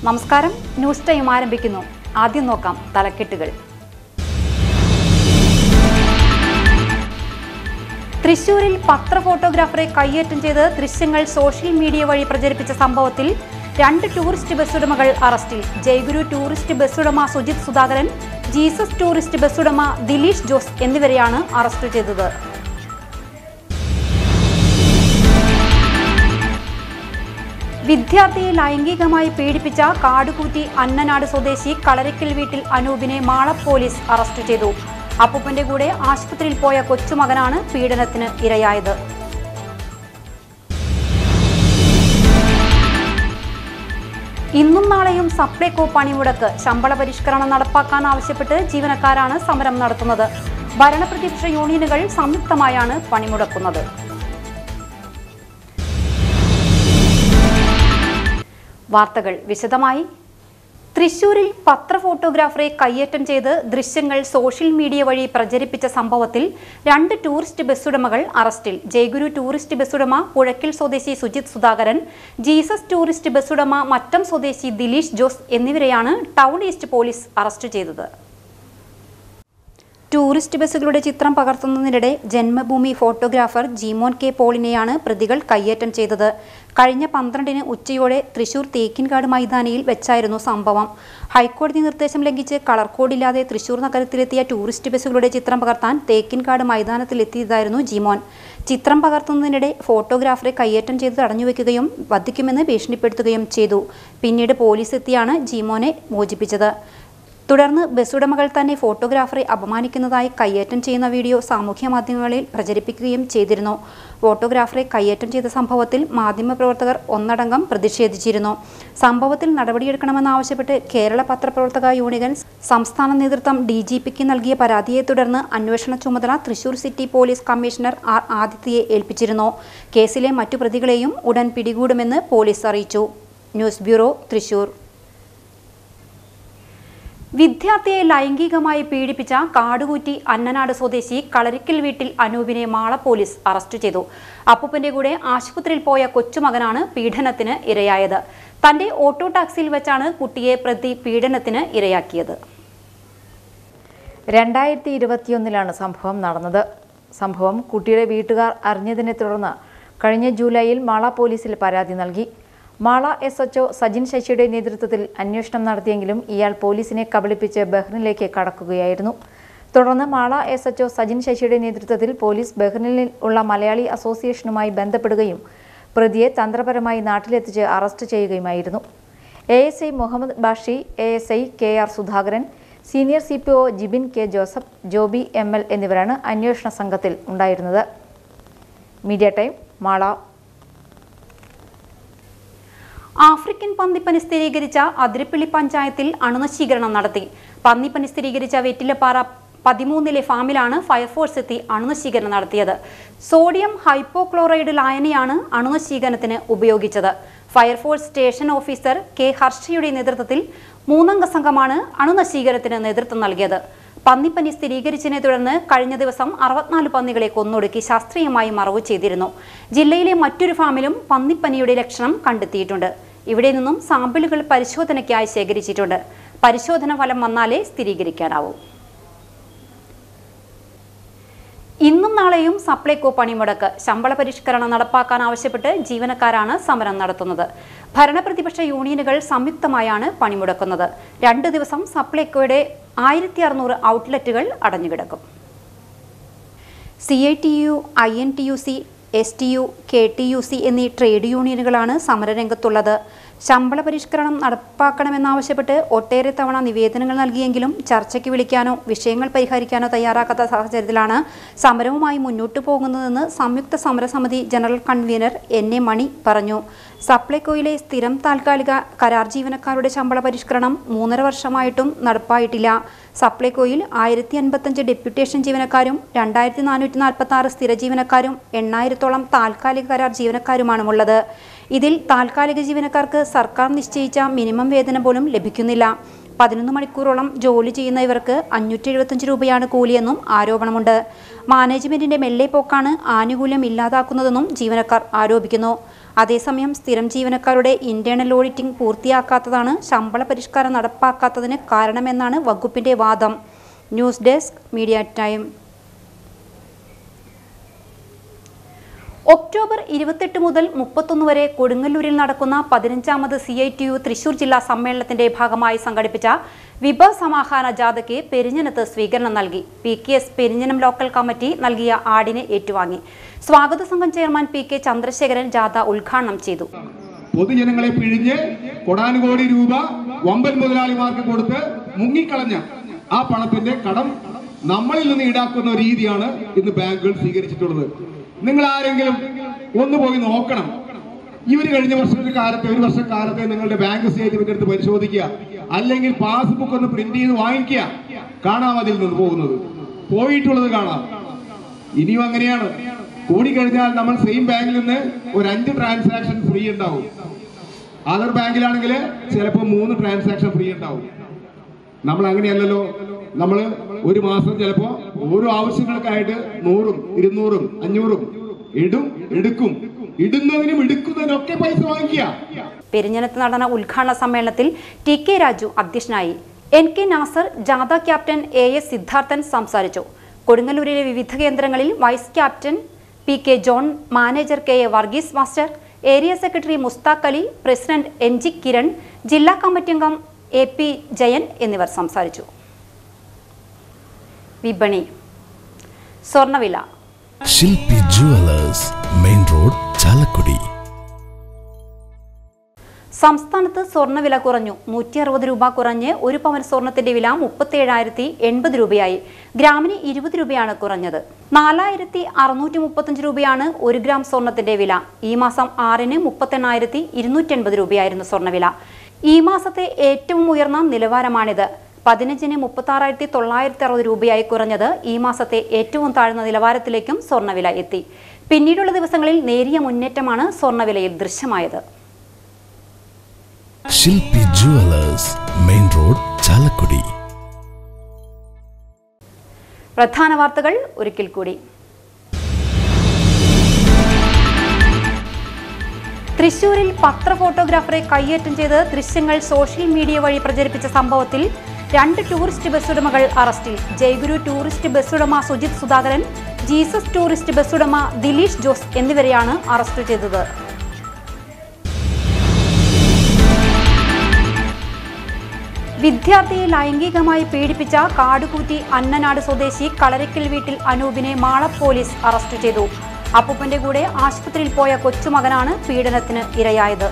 നമസ്കാരം news time ആരംഭിക്കുന്നു ആദ്യം നോക്കാം തലക്കെട്ടുകൾ തൃശൂരിൽ പത്ര ഫോട്ടോഗ്രാഫറെ കയ്യേറ്റം ചെയ്ത് ദൃശ്യങ്ങൾ സോഷ്യൽ മീഡിയ വഴി പ്രചരിപ്പിച്ച സംഭവത്തിൽ രണ്ട് ടൂറിസ്റ്റ് ബസ് ഉടമകൾ അറസ്റ്റിൽ ജയ്ഗുരു ടൂറിസ്റ്റ് ബസ് ഉടമ Sujith Sudhakaran Jesus tourist bus ഉടമ ദിലീഷ് ജോസ് എന്നിവരെയാണ് അറസ്റ്റ് ചെയ്തത് വിദ്യാർത്ഥിയെ ലൈംഗികമായി പീഡിപ്പിച്ച കാടുകൂറ്റി അന്നനാട് സ്വദേശി കളരിക്കൽ വീട്ടിൽ അനൂപിനെ മാള പോലീസ് അറസ്റ്റ് ചെയ്തു അപ്പൂപ്പന്റെ കൂടെ ആശുപത്രിയിൽ പോയ കൊച്ചുമകനാണ് പീഡനത്തിന് ഇരയായത് ഇന്നും നാളെയും സപ്ലൈകോ പണിമുടക്ക് ശമ്പള പരിഷ്കരണം നടപ്പാക്കാൻ ആവശ്യപ്പെട്ട് ജീവനക്കാരാണ് സമരം നടത്തുന്നത് ഭരണപ്രതിപക്ഷ യൂണിയനുകൾ സംയുക്തമായാണ് പണിമുടക്കുന്നത് വാർത്തകൾ വിശദമായി തൃശൂരിൽ പത്ര ഫോട്ടോഗ്രാഫറെ കയ്യേറ്റം ചെയ്ത് ദൃശ്യങ്ങൾ സോഷ്യൽ മീഡിയ വഴി പ്രചരിപ്പിച്ച സംഭവത്തിൽ രണ്ട് ടൂറിസ്റ്റ് ബസ് ഉടമകൾ അറസ്റ്റിൽ ജയ്ഗുരു ടൂറിസ്റ്റ് ബസ് ഉടമ പുഴയ്ക്കൽ സ്വദേശി Sujith Sudhakaran Jesus tourist bus ഉടമ മറ്റം സ്വദേശി ദിലീഷ് ജോസ് എന്നിവരെയാണ് ടൗൺ ഈസ്റ്റ് പോലീസ് അറസ്റ്റ് ചെയ്തത് ടൂറിസ്റ്റ് ബസ്സുകളുടെ ചിത്രം പകർത്തുന്നതിനിടെ ജന്മഭൂമി ഫോട്ടോഗ്രാഫർ ജീമോൻ കെ പോളിനെയാണ് പ്രതികൾ കയ്യേറ്റം ചെയ്തത് കഴിഞ്ഞ പന്ത്രണ്ടിന് ഉച്ചയോടെ തൃശൂർ തേക്കിൻകാട് മൈതാനിയിൽ വെച്ചായിരുന്നു സംഭവം ഹൈക്കോടതി നിർദ്ദേശം ലംഘിച്ച് കളർ കോഡില്ലാതെ തൃശൂർ നഗരത്തിലെത്തിയ ടൂറിസ്റ്റ് ബസ്സുകളുടെ ചിത്രം പകർത്താൻ തേക്കിൻകാട് മൈതാനത്തിലെത്തിയതായിരുന്നു ജീമോൻ ചിത്രം പകർത്തുന്നതിനിടെ ഫോട്ടോഗ്രാഫറെ കയ്യേറ്റം ചെയ്ത് തടഞ്ഞുവെക്കുകയും വധിക്കുമെന്ന് ഭീഷണിപ്പെടുത്തുകയും ചെയ്തു പിന്നീട് പോലീസ് എത്തിയാണ് ജീമോനെ മോചിപ്പിച്ചത് തുടർന്ന് ബസ് ഉടമകൾ തന്നെ ഫോട്ടോഗ്രാഫറെ അപമാനിക്കുന്നതായി കയ്യേറ്റം ചെയ്യുന്ന വീഡിയോ സാമൂഹ്യ മാധ്യമങ്ങളിൽ പ്രചരിപ്പിക്കുകയും ചെയ്തിരുന്നു ഫോട്ടോഗ്രാഫറെ കയ്യേറ്റം ചെയ്ത സംഭവത്തിൽ മാധ്യമപ്രവർത്തകർ ഒന്നടങ്കം പ്രതിഷേധിച്ചിരുന്നു സംഭവത്തിൽ നടപടിയെടുക്കണമെന്നാവശ്യപ്പെട്ട് കേരള പത്രപ്രവർത്തക യൂണിയൻ സംസ്ഥാന നേതൃത്വം ഡി ജി പിക്ക് നൽകിയ പരാതിയെ തുടർന്ന് അന്വേഷണ ചുമതല Thrissur city police commissioner R ആദിത്യയെ ഏൽപ്പിച്ചിരുന്നു കേസിലെ മറ്റു പ്രതികളെയും ഉടൻ പിടികൂടുമെന്ന് പോലീസ് അറിയിച്ചു ന്യൂസ് ബ്യൂറോ തൃശൂർ വിദ്യാർത്ഥിയെ ലൈംഗികമായി പീഡിപ്പിച്ച കാടുകൂറ്റി അന്നനാട് സ്വദേശി കളരിക്കൽ വീട്ടിൽ അനൂപിനെ മാള പോലീസ് അറസ്റ്റ് ചെയ്തു അപ്പൂപ്പന്റെ കൂടെ ആശുപത്രിയിൽ പോയ കൊച്ചുമകനാണ് പീഡനത്തിന് ഇരയായത് തന്റെ ഓട്ടോ ടാക്സിയിൽ വെച്ചാണ് കുട്ടിയെ പ്രതി പീഡനത്തിന് ഇരയാക്കിയത് രണ്ടായിരത്തി ഇരുപത്തിയൊന്നിലാണ് സംഭവം നടന്നത് സംഭവം കുട്ടിയുടെ വീട്ടുകാർ അറിഞ്ഞതിനെ തുടർന്ന് കഴിഞ്ഞ ജൂലൈയിൽ മാള പോലീസിൽ പരാതി നൽകി മാള എസ് എച്ച്ഒ സജിൻ ശശിയുടെ നേതൃത്വത്തിൽ അന്വേഷണം നടത്തിയെങ്കിലും ഇയാൾ പോലീസിനെ കബളിപ്പിച്ച് ബഹ്റിനിലേക്ക് കടക്കുകയായിരുന്നു തുടർന്ന് മാള എസ് എച്ച്ഒ സജിൻ ശശിയുടെ നേതൃത്വത്തിൽ പോലീസ് ബഹ്റിനിൽ ഉള്ള മലയാളി അസോസിയേഷനുമായി ബന്ധപ്പെടുകയും പ്രതിയെ തന്ത്രപരമായി നാട്ടിലെത്തിച്ച് അറസ്റ്റ് ചെയ്യുകയുമായിരുന്നു A S I Muhammad Bashi A S I K R Sudhakaran senior C P O Jibin K Joseph Joby M L എന്നിവരാണ് അന്വേഷണ സംഘത്തിൽ ഉണ്ടായിരുന്നത് മീഡിയ ടൈം മാള ആഫ്രിക്കൻ പന്നിപ്പനി സ്ഥിരീകരിച്ച അതിരപ്പള്ളി പഞ്ചായത്തിൽ അണുനശീകരണം നടത്തി പന്നിപ്പനി സ്ഥിരീകരിച്ച വെറ്റിലപ്പാറ പതിമൂന്നിലെ ഫാമിലാണ് ഫയർഫോഴ്സ് എത്തി അണുനശീകരണം നടത്തിയത് സോഡിയം ഹൈപ്പോക്ലോറൈഡ് ലായനിയാണ് അണുനശീകരണത്തിന് ഉപയോഗിച്ചത് ഫയർഫോഴ്സ് സ്റ്റേഷൻ ഓഫീസർ കെ ഹർഷയുടെ നേതൃത്വത്തിൽ മൂന്നംഗ സംഘമാണ് അണുനശീകരണത്തിന് നേതൃത്വം നൽകിയത് പന്നിപ്പനി സ്ഥിരീകരിച്ചതിനെ തുടർന്ന് കഴിഞ്ഞ ദിവസം അറുപത്തിനാല് പന്നികളെ കൊന്നൊടുക്കി ശാസ്ത്രീയമായി മറവ് ചെയ്തിരുന്നു ജില്ലയിലെ മറ്റൊരു ഫാമിലും പന്നിപ്പനിയുടെ ലക്ഷണം കണ്ടെത്തിയിട്ടുണ്ട് ഇവിടെ നിന്നും സാമ്പിളുകൾ പരിശോധനയ്ക്കായി ശേഖരിച്ചിട്ടുണ്ട് പരിശോധന ഫലം വന്നാലേ സ്ഥിരീകരിക്കാനാവൂ ഇന്നും നാളെയും സപ്ലൈകോ പണിമുടക്ക് ശമ്പള പരിഷ്കരണം നടപ്പാക്കാൻ ആവശ്യപ്പെട്ട് ജീവനക്കാരാണ് സമരം നടത്തുന്നത് ഭരണപ്രതിപക്ഷ യൂണിയനുകൾ സംയുക്തമായാണ് പണിമുടക്കുന്നത് രണ്ടു ദിവസം സപ്ലൈകോയുടെ ആയിരത്തി അറുന്നൂറ് ഔട്ട്ലെറ്റുകൾ അടഞ്ഞുകിടക്കും C I T U I N T U C S T U K T U C എന്നീ ട്രേഡ് യൂണിയനുകളാണ് സമരരംഗത്തുള്ളത് ശമ്പള പരിഷ്കരണം നടപ്പാക്കണമെന്നാവശ്യപ്പെട്ട് ഒട്ടേറെ തവണ നിവേദനങ്ങൾ നൽകിയെങ്കിലും ചർച്ചയ്ക്ക് വിളിക്കാനോ വിഷയങ്ങൾ പരിഹരിക്കാനോ തയ്യാറാക്കാത്ത സാഹചര്യത്തിലാണ് സമരവുമായി മുന്നോട്ടു പോകുന്നതെന്ന് സംയുക്ത സമരസമിതി general convener N A Mani പറഞ്ഞു സപ്ലൈകോയിലെ സ്ഥിരം താൽക്കാലിക കരാർ ജീവനക്കാരുടെ ശമ്പള പരിഷ്കരണം മൂന്നര വർഷമായിട്ടും നടപ്പായിട്ടില്ല സപ്ലൈകോയിൽ ആയിരത്തി അൻപത്തഞ്ച് ഡെപ്യൂട്ടേഷൻ ജീവനക്കാരും രണ്ടായിരത്തി നാനൂറ്റി നാൽപ്പത്തി ആറ് സ്ഥിര ജീവനക്കാരും എണ്ണായിരത്തോളം താൽക്കാലിക കരാർ ജീവനക്കാരുമാണുള്ളത് ഇതിൽ താൽക്കാലിക ജീവനക്കാർക്ക് സർക്കാർ നിശ്ചയിച്ച മിനിമം വേതനം പോലും ലഭിക്കുന്നില്ല പതിനൊന്ന് മണിക്കൂറോളം ജോലി ചെയ്യുന്ന ഇവർക്ക് അഞ്ഞൂറ്റി എഴുപത്തഞ്ച് രൂപയാണ് കൂലിയെന്നും ആരോപണമുണ്ട് മാനേജ്മെന്റിന്റെ മെല്ലെപ്പോക്കാണ് ആനുകൂല്യം ഇല്ലാതാക്കുന്നതെന്നും ജീവനക്കാർ ആരോപിക്കുന്നു അതേസമയം സ്ഥിരം ജീവനക്കാരുടെ ഇന്റേണൽ ഓഡിറ്റിംഗ് പൂർത്തിയാക്കാത്തതാണ് ശമ്പള പരിഷ്കാരം നടപ്പാക്കാത്തതിന് കാരണമെന്നാണ് വകുപ്പിന്റെ വാദം news desk media time October ഇരുപത്തെട്ട് മുതൽ മുപ്പത്തൊന്ന് വരെ കൊടുങ്ങല്ലൂരിൽ നടക്കുന്ന പതിനഞ്ചാമത് C I T U Thrissur ജില്ലാ സമ്മേളനത്തിന്റെ ഭാഗമായി സംഘടിപ്പിച്ച വിഭവ സമാഹാര ജാഥയ്ക്ക് പെരിഞ്ഞനത്ത് സ്വീകരണം നൽകി P K S Perinjanam local committee നൽകിയ ആടിനെ ഏറ്റുവാങ്ങി സ്വാഗത സംഘം ചെയർമാൻ പി കെ ചന്ദ്രശേഖരൻ ജാഥ ഉദ്ഘാടനം ചെയ്തു പൊതുജനങ്ങളെ പിഴിഞ്ഞ് കൊടാനുകോടി രൂപ വമ്പൻ മുതലാളിമാർക്ക് കൊടുത്ത് മുങ്ങിക്കളഞ്ഞ ആ പണത്തിന്റെ കടം നമ്മളിൽ നിന്ന് ഈടാക്കുന്ന ഒരു രീതിയാണ് ഇന്ന് ബാങ്കുകൾ സ്വീകരിച്ചിട്ടുള്ളത് നിങ്ങൾ ആരെങ്കിലും ഒന്ന് പോയി നോക്കണം ഇവർ കഴിഞ്ഞ വർഷത്തെ കാലത്തെ ഒരു വർഷക്കാലത്തെ നിങ്ങളുടെ ബാങ്ക് സ്റ്റേറ്റ്മെന്റ് എടുത്ത് പരിശോധിക്കുക അല്ലെങ്കിൽ പാസ്ബുക്ക് ഒന്ന് പ്രിന്റ് ചെയ്ത് വാങ്ങിക്കുക കാണാം അതിൽ നിന്ന് പോകുന്നത് പോയിട്ടുള്ളത് കാണാം ഇനിയും അങ്ങനെയാണ് കൂടിക്കഴിഞ്ഞാൽ നമ്മൾ സെയിം ബാങ്കിൽ നിന്ന് ഒരു അഞ്ച് ട്രാൻസാക്ഷൻ ഫ്രീ ഉണ്ടാവും അതർ ബാങ്കിലാണെങ്കിൽ ചിലപ്പോൾ മൂന്ന് ട്രാൻസാക്ഷൻ ഫ്രീ ഉണ്ടാവും നമ്മൾ അങ്ങനെയല്ലല്ലോ നമ്മൾ ഒരു മാസം ചിലപ്പോ ഓരോ ആവശ്യങ്ങൾക്കായിട്ട് നൂറും ഇരുന്നൂറും അഞ്ഞൂറും ഇടും എടുക്കും ഇടുന്നതിനും എടുക്കുന്നതിനൊക്കെ പൈസ വാങ്ങിക്കുക പെരിഞ്ഞനത്ത് നടന്ന ഉദ്ഘാടന സമ്മേളനത്തിൽ ടി കെ രാജു അധ്യക്ഷനായി എൻ കെ നാസർ ജാഥ ക്യാപ്റ്റൻ എ എസ് സിദ്ധാർത്ഥൻ സംസാരിച്ചു കൊടുങ്ങല്ലൂരിലെ വിവിധ കേന്ദ്രങ്ങളിൽ vice captain P K John manager K A Varghese master area secretary Musthaq Ali president N G Kiran ജില്ലാ കമ്മിറ്റി അംഗം എ പി ജയൻ എന്നിവർ സംസാരിച്ചു വിപണി സ്വർണ്ണവില ശില്പി ജുവലേഴ്സ് മെയിൻ റോഡ് ചാലക്കുടി സംസ്ഥാനത്ത് സ്വർണ്ണവില കുറഞ്ഞു നൂറ്റി അറുപത് രൂപ കുറഞ്ഞ് ഒരു പവൻ സ്വർണത്തിന്റെ വില മുപ്പത്തേഴായിരത്തി എൺപത് രൂപയായി ഗ്രാമിന് ഇരുപത് രൂപയാണ് കുറഞ്ഞത് നാലായിരത്തി അറുന്നൂറ്റി മുപ്പത്തഞ്ച് രൂപയാണ് ഒരു ഗ്രാം സ്വർണത്തിന്റെ വില ഈ മാസം ആറിന് മുപ്പത്തെണ്ണായിരത്തി ഇരുന്നൂറ്റി എൺപത് രൂപയായിരുന്നു സ്വർണ്ണവില ഈ മാസത്തെ ഏറ്റവും ഉയർന്ന നിലവാരമാണിത് പതിനഞ്ചിന് മുപ്പത്തി ആറായിരത്തി തൊള്ളായിരത്തി അറുപത് രൂപയായി കുറഞ്ഞത് ഈ മാസത്തെ ഏറ്റവും താഴ്ന്ന നിലവാരത്തിലേക്കും സ്വർണ്ണവില എത്തി പിന്നീടുള്ള ദിവസങ്ങളിൽ നേരിയ മുന്നേറ്റമാണ് സ്വർണ്ണവിലയിൽ ദൃശ്യമായത് ശില്പി ജുവലേഴ്സ് മെയിൻ റോഡ് ചാലക്കുടി പ്രധാന വാർത്തകൾ ഒരിക്കൽ കൂടി തൃശൂരിൽ പത്ര ഫോട്ടോഗ്രാഫറെ കയ്യേറ്റം ചെയ്ത് ദൃശ്യങ്ങൾ സോഷ്യൽ മീഡിയ വഴി പ്രചരിപ്പിച്ച സംഭവത്തിൽ രണ്ട് ടൂറിസ്റ്റ് ബസ് ഉടമകൾ അറസ്റ്റിൽ ജയ്ഗുരു ടൂറിസ്റ്റ് ബസ് ഉടമ Sujith Sudhakaran Jesus tourist bus ഉടമ ദിലീഷ് ജോസ് എന്നിവരെയാണ് അറസ്റ്റ് ചെയ്തത് വിദ്യാർത്ഥിയെ ലൈംഗികമായി പീഡിപ്പിച്ച കാടുകൂറ്റി അന്നനാട് സ്വദേശി കളരിക്കൽ വീട്ടിൽ അനൂപിനെ മാള പോലീസ് അറസ്റ്റ് ചെയ്തു അപ്പൂപ്പന്റെ കൂടെ ആശുപത്രിയിൽ പോയ കൊച്ചുമകനാണ് പീഡനത്തിന് ഇരയായത്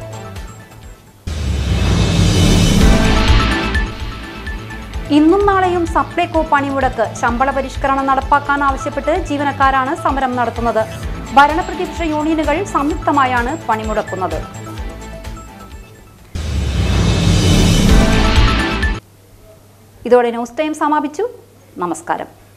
ഇന്നും നാളെയും സപ്ലൈകോ പണിമുടക്ക് ശമ്പള പരിഷ്കരണം നടപ്പാക്കാൻ ആവശ്യപ്പെട്ട് ജീവനക്കാരാണ് സമരം നടത്തുന്നത് ഭരണപ്രതിപക്ഷ യൂണിയനുകൾ സംയുക്തമായാണ് പണിമുടക്കുന്നത് ഇതോടെ ന്യൂസ് ടൈം സമാപിച്ചു നമസ്കാരം